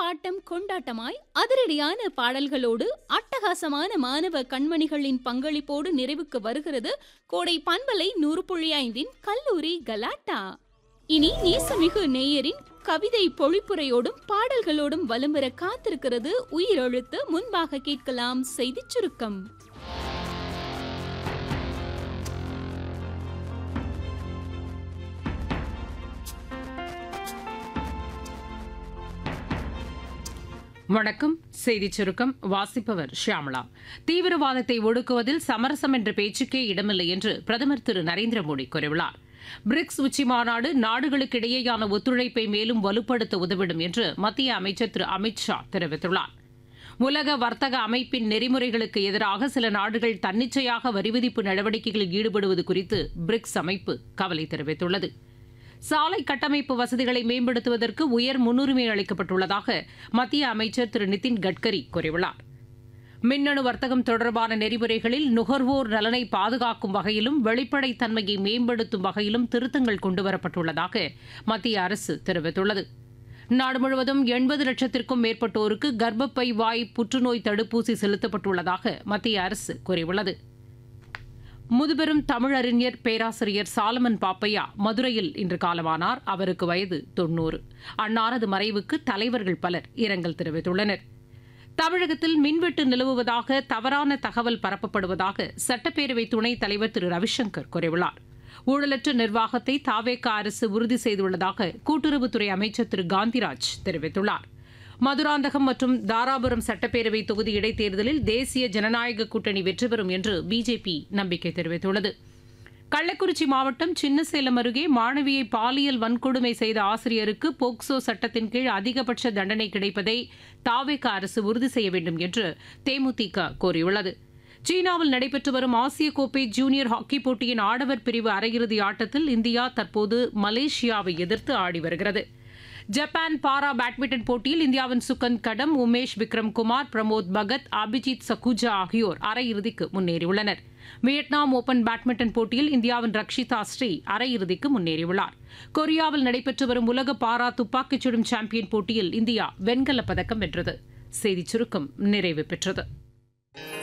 bottom கொண்டாட்டமாய் அதிரடியான பாடல்களோடு அட்டகாசமான மாணவ கண்மணிகளின் பங்களிப்போடு நிறைவுக்கு வருகிறது கோடை பண்பலை நூறு புள்ளி ஐந்தின் கல்லூரி கலாட்டா இனி நேசமிகு நேயரின் கவிதை பொழிப்புரையோடும் பாடல்களோடும் வலம் வர காத்திருக்கிறது உயிரெழுத்து முன்பாக கேட்கலாம் செய்திச் சுருக்கம் வணக்கம் செய்திச் சுருக்கம் வாசிப்பவர் ஷியாமளா தீவிரவாதத்தை ஒடுக்குவதில் சமரசம் என்ற பேச்சுக்கே இடமில்லை என்று பிரதமர் திரு நரேந்திர மோடி கூறியுள்ளார் பிரிக்ஸ் உச்சி மாநாடு நாடுகளுக்கிடையேயான ஒத்துழைப்பை மேலும் வலுப்படுத்த உதவிடும் என்று மத்திய அமைச்சர் திரு அமித் ஷா தெரிவித்துள்ளார் உலக வர்த்தக அமைப்பின் நெறிமுறைகளுக்கு எதிராக சில நாடுகள் தன்னிச்சையாக வரிவிதிப்பு நடவடிக்கைகளில் ஈடுபடுவது குறித்து பிரிக்ஸ் அமைப்பு கவலை தெரிவித்துள்ளது சாலை கட்டமைப்பு வசதிகளை மேம்படுத்துவதற்கு உயர் முன்னுரிமை அளிக்கப்பட்டுள்ளதாக மத்திய அமைச்சர் திரு நிதின் கட்கரி கூறியுள்ளார் மின்னணு வர்த்தகம் தொடர்பான நெறிமுறைகளில் நுகர்வோர் நலனை பாதுகாக்கும் வகையிலும் வெளிப்படைத்தன்மையை மேம்படுத்தும் வகையிலும் திருத்தங்கள் கொண்டுவரப்பட்டுள்ளதாக மத்திய அரசு தெரிவித்துள்ளது நாடு முழுவதும் எண்பது லட்சத்திற்கும் மேற்பட்டோருக்கு கர்ப்பப்பை வாய் புற்றுநோய் தடுப்பூசி செலுத்தப்பட்டுள்ளதாக மத்திய அரசு கூறியுள்ளது முதுபெரும் தமிழறிஞர் பேராசிரியர் சாலமன் பாப்பையா மதுரையில் இன்று காலமானார் அவருக்கு வயது தொன்னூறு அன்னாரது மறைவுக்கு தலைவர்கள் பலர் இரங்கல் தெரிவித்துள்ளனர் தமிழகத்தில் மின்வெட்டு நிலவுவதாக தவறான தகவல் பரப்பப்படுவதாக சட்டப்பேரவை துணைத் தலைவர் திரு ரவிசங்கர் கூறியுள்ளார் ஊழலற்ற நிர்வாகத்தை தாவேக அரசு உறுதி செய்துள்ளதாக கூட்டுறவுத்துறை அமைச்சர் திரு காந்திராஜ் தெரிவித்துள்ளார் மதுராந்தகம் மற்றும் தாராபுரம் சட்டப்பேரவை தொகுதி இடைத்தேர்தலில் தேசிய ஜனநாயக கூட்டணி வெற்றி பெறும் என்று பிஜேபி நம்பிக்கை தெரிவித்துள்ளது கள்ளக்குறிச்சி மாவட்டம் சின்னசேலம் அருகே மாணவியை பாலியல் வன்கொடுமை செய்த ஆசிரியருக்கு போக்சோ சட்டத்தின் கீழ் அதிகபட்ச தண்டனை கிடைப்பதை தாவேக அரசு உறுதி செய்ய வேண்டும் என்று தேமுதிக கோரியுள்ளது சீனாவில் நடைபெற்று வரும் ஆசிய கோப்பை ஜூனியர் ஹாக்கி போட்டியின் ஆடவர் பிரிவு அரையிறுதி ஆட்டத்தில் இந்தியா தற்போது மலேசியாவை எதிர்த்து ஆடி வருகிறது ஜப்பான் பாரா பேட்மிண்டன் போட்டியில் இந்தியாவின் சுகந்த் கடம் உமேஷ் விக்ரம் குமார் பிரமோத் பகத் அபிஜித் சகுஜா ஆகியோர் அரையிறுதிக்கு முன்னேறியுள்ளனர் வியட்நாம் ஓபன் பேட்மிண்டன் போட்டியில் இந்தியாவின் ரக்ஷிதா ஸ்ரீ அரையிறுதிக்கு முன்னேறியுள்ளார் கொரியாவில் நடைபெற்று வரும் உலக பாரா துப்பாக்கிச் சுடும் சாம்பியன் போட்டியில் இந்தியா வெண்கலப் பதக்கம் வென்றது செய்திச் சுருக்கம் நிறைவு பெற்றது